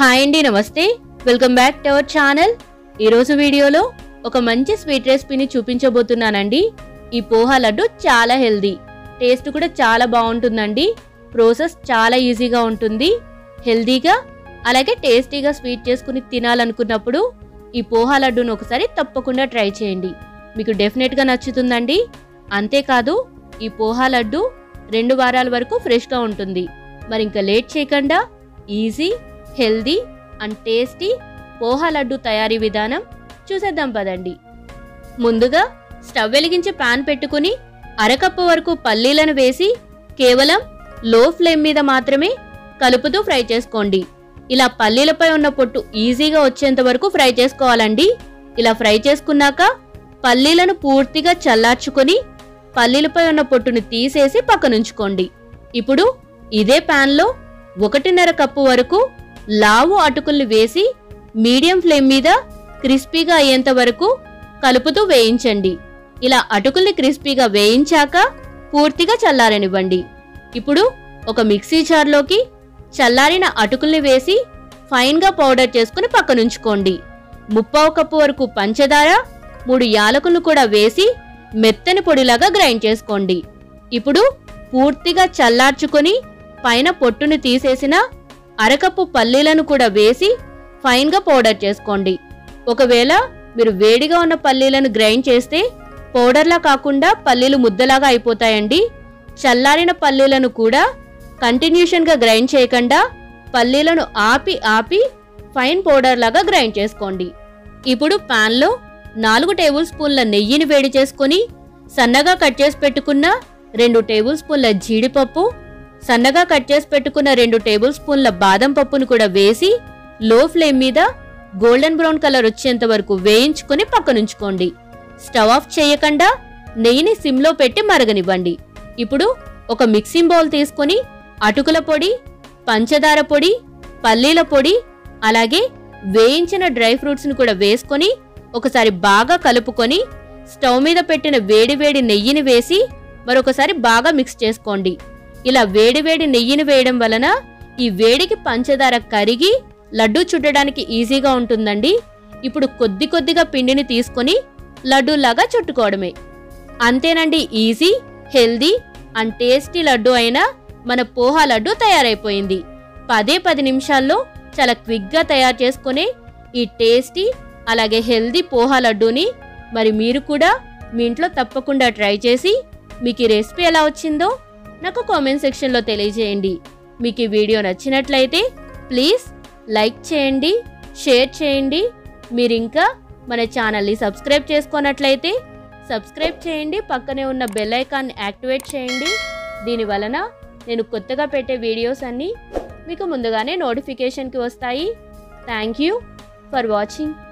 hi అండి నమస్తే welcome back to our channel ఈరోజు వీడియోలో ఒక మంచి స్వీట్ రెసిపీని చూపించబోతున్నానండి ఈ పోహా లడ్డు చాలా హెల్దీ టేస్ట్ కూడా చాలా బాగుంటుందండి ప్రాసెస్ చాలా ఈజీగా ఉంటుంది హెల్దీగా అలాగే టేస్టీగా స్వీట్ చేసుకుని తినాలనుకున్నప్పుడు ఈ పోహా లడ్డును ఒకసారి తప్పకుండా ట్రై చేయండి మీకు డెఫినెట్గా నచ్చుతుందండి అంతేకాదు ఈ పోహా లడ్డు రెండు వారాల వరకు ఫ్రెష్గా ఉంటుంది మరి ఇంకా లేట్ చేయకుండా easy healthy and tasty poha laddu తయారీ విధానం చూసేద్దాం పదండి ముందుగా స్టవ్ వెలిగించి పాన్ పెట్టుకుని అరకప్పు వరకు పల్లీలను వేసి కేవలం లో ఫ్లేమ్ మీద మాత్రమే కలుపుతూ ఫ్రై చేసుకోండి ఇలా పల్లీలపై ఉన్న పొట్టు ఈజీగా వచ్చేంత వరకు ఫ్రై చేసుకోవాలండి ఇలా ఫ్రై చేసుకున్నాక పల్లీలను పూర్తిగా చల్లార్చుకొని పల్లీలపై ఉన్న పొట్టును తీసేసి పక్కనుంచుకోండి ఇప్పుడు ఇదే ప్యాన్లో ఒకటిన్నర కప్పు వరకు లావు అటుకుల్ని వేసి మీడియం ఫ్లేమ్ మీద క్రిస్పీగా అయ్యేంత వరకు కలుపుతూ వేయించండి ఇలా అటుకుల్ని క్రిస్పీగా వేయించాక పూర్తిగా చల్లారనివ్వండి ఇప్పుడు ఒక మిక్సీ జార్లోకి చల్లారిన అటుకుల్ని వేసి ఫైన్గా పౌడర్ చేసుకుని పక్కనుంచుకోండి ముప్పావు కప్పు వరకు పంచదార మూడు యాలకులను కూడా వేసి మెత్తని పొడిలాగా గ్రైండ్ చేసుకోండి ఇప్పుడు పూర్తిగా చల్లార్చుకొని పైన పొట్టును తీసేసిన అరకప్పు పల్లీలను కూడా వేసి ఫైన్గా పౌడర్ చేసుకోండి ఒకవేళ మీరు వేడిగా ఉన్న పల్లీలను గ్రైండ్ చేస్తే పౌడర్లా కాకుండా పల్లీలు ముద్దలాగా అయిపోతాయండి చల్లారిన పల్లీలను కూడా కంటిన్యూషన్గా గ్రైండ్ చేయకుండా పల్లీలను ఆపి ఆపి ఫైన్ పౌడర్ లాగా గ్రైండ్ చేసుకోండి ఇప్పుడు పాన్లో నాలుగు టేబుల్ స్పూన్ల నెయ్యిని వేడి చేసుకొని సన్నగా కట్ చేసి పెట్టుకున్న రెండు టేబుల్ స్పూన్ల జీడిపప్పు సన్నగా కట్ చేసి పెట్టుకున్న రెండు టేబుల్ స్పూన్ల బాదం పప్పును కూడా వేసి లో ఫ్లేమ్ మీద గోల్డెన్ బ్రౌన్ కలర్ వచ్చేంత వరకు వేయించుకొని పక్కనుంచుకోండి స్టవ్ ఆఫ్ చేయకుండా నెయ్యిని సిమ్లో పెట్టి మరగనివ్వండి ఇప్పుడు ఒక మిక్సింగ్ బౌల్ తీసుకొని అటుకుల పొడి పంచదార పొడి పల్లీల పొడి అలాగే వేయించిన డ్రై ఫ్రూట్స్ని కూడా వేసుకొని ఒకసారి బాగా కలుపుకొని స్టవ్ మీద పెట్టిన వేడివేడి నెయ్యిని వేసి మరొకసారి బాగా మిక్స్ చేసుకోండి ఇలా వేడివేడి నెయ్యిని వేయడం వలన ఈ వేడికి పంచదార కరిగి లడ్డూ చుట్టడానికి ఈజీగా ఉంటుందండి ఇప్పుడు కొద్ది కొద్దిగా పిండిని తీసుకొని లడ్డూలాగా చుట్టుకోవడమే అంతేనండి easy healthy and tasty laddu అయిన మన పోహా లడ్డు తయారైపోయింది పదే పది నిమిషాల్లో చాలా క్విక్గా తయారు చేసుకునే ఈ టేస్టీ అలాగే హెల్దీ పోహా లడ్డూని మరి మీరు కూడా మీ ఇంట్లో తప్పకుండా ట్రై చేసి మీకు ఈ రెసిపీ ఎలా వచ్చిందో నాకు కామెంట్ సెక్షన్లో తెలియజేయండి మీకు ఈ వీడియో నచ్చినట్లయితే ప్లీజ్ లైక్ చేయండి షేర్ చేయండి మీరు ఇంకా మన ఛానల్ని సబ్స్క్రైబ్ చేసుకున్నట్లయితే సబ్స్క్రైబ్ చేయండి పక్కనే ఉన్న బెల్ ఐకాన్ని యాక్టివేట్ చేయండి దీని వలన నేను కొత్తగా పెట్టే వీడియోస్ అన్నీ మీకు ముందుగానే నోటిఫికేషన్కి వస్తాయి థ్యాంక్ యూ ఫర్ వాచింగ్